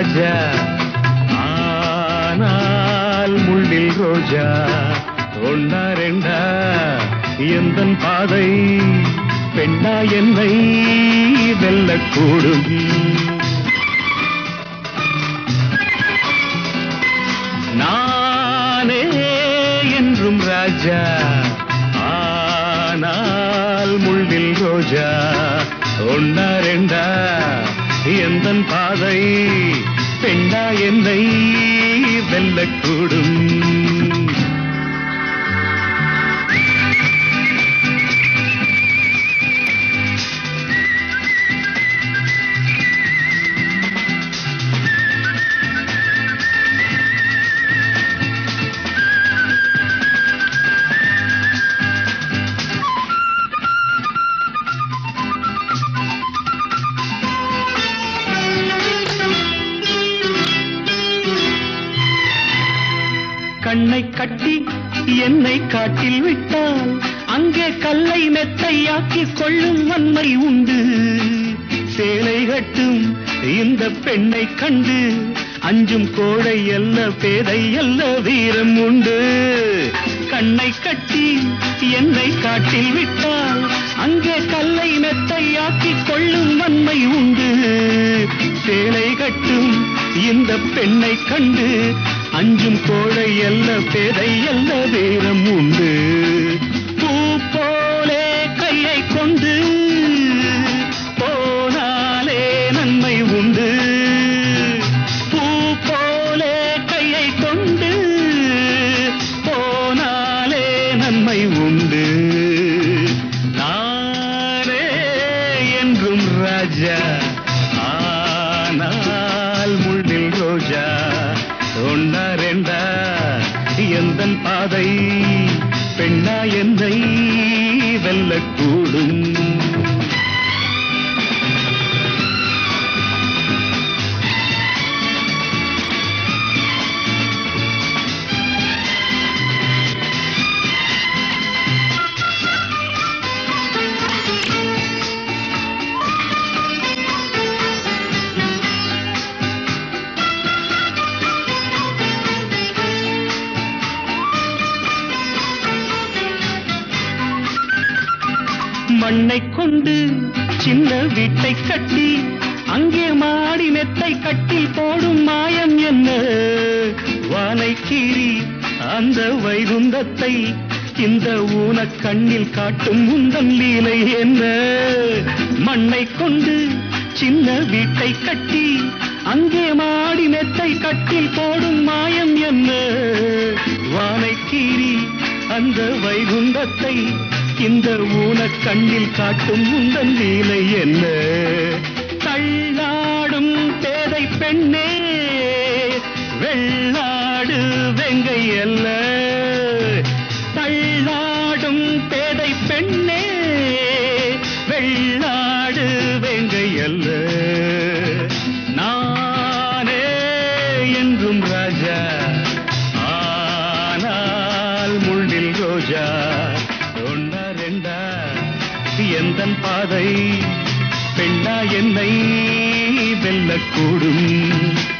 ராஜா ஆனால் முள்ளில் ரோஜா ஒன்னா ரெண்டா எந்தன் பாதை பெண்ணா என்னை வெல்லக்கூடும் நானே என்றும் ராஜா ஆனால் முள்ளில் ரோஜா ஒன்னா ரெண்டா எந்தன் பாதை பெண்ணா என்னை வெல்லக்கூடும் கண்ணை கட்டி என்னை காட்டில் விட்டால் அங்கே கல்லை மெத்தையாக்கி கொள்ளும் வன்மை உண்டு சேலை கட்டும் இந்த பெண்ணை கண்டு அஞ்சும் கோடை அல்ல பேதை அல்ல வீரம் உண்டு கண்ணை கட்டி என்னை காட்டில் விட்டால் அங்கே கல்லை மெத்தையாக்கி கொள்ளும் வன்மை உண்டு சேலை கட்டும் இந்த பெண்ணை கண்டு அஞ்சும் கோழை அல்ல பேதை அல்ல வீரம் உண்டு பூ போலே கையை கொண்டு போனாலே நன்மை உண்டு பூ போலே கையை கொண்டு போனாலே நன்மை உண்டு நானே என்றும் ராஜா ஆனால் முள்ளில் ரோஜா ஒன்னா ரெண்டா எந்தன் பாதை பெண்ணா என்னை வெல்லக்கூடும் மண்ணை கொண்டு சின்ன வீட்டை கட்டி அங்கே மாடி மெத்தை கட்டில் போடும் மாயம் என்ன வானை கீறி அந்த வைகுந்தத்தை இந்த ஊன கண்ணில் காட்டும் உந்தன் லீலை என்ன மண்ணை கொண்டு சின்ன வீட்டை கட்டி அங்கே மாடி மெத்தை கட்டில் போடும் மாயம் என்ன வானை கீறி அந்த வைகுந்தத்தை இந்த ஊன கண்ணில் காட்டும் உந்தன் லீலை என்ன தள்ளாடும் பேதை பெண்ணே வெள்ளாடு வெங்கை அல்ல தள்ளாடும் பேதை பெண்ணே வெள்ளாடு வெங்கை அல்ல நானே என்றும் ராஜா ஆனால் முள்ளில் ரோஜா ஒன்னா ரெண்டா எந்தன் பாதை பெண்ணா என்னை வெல்லக்கூடும்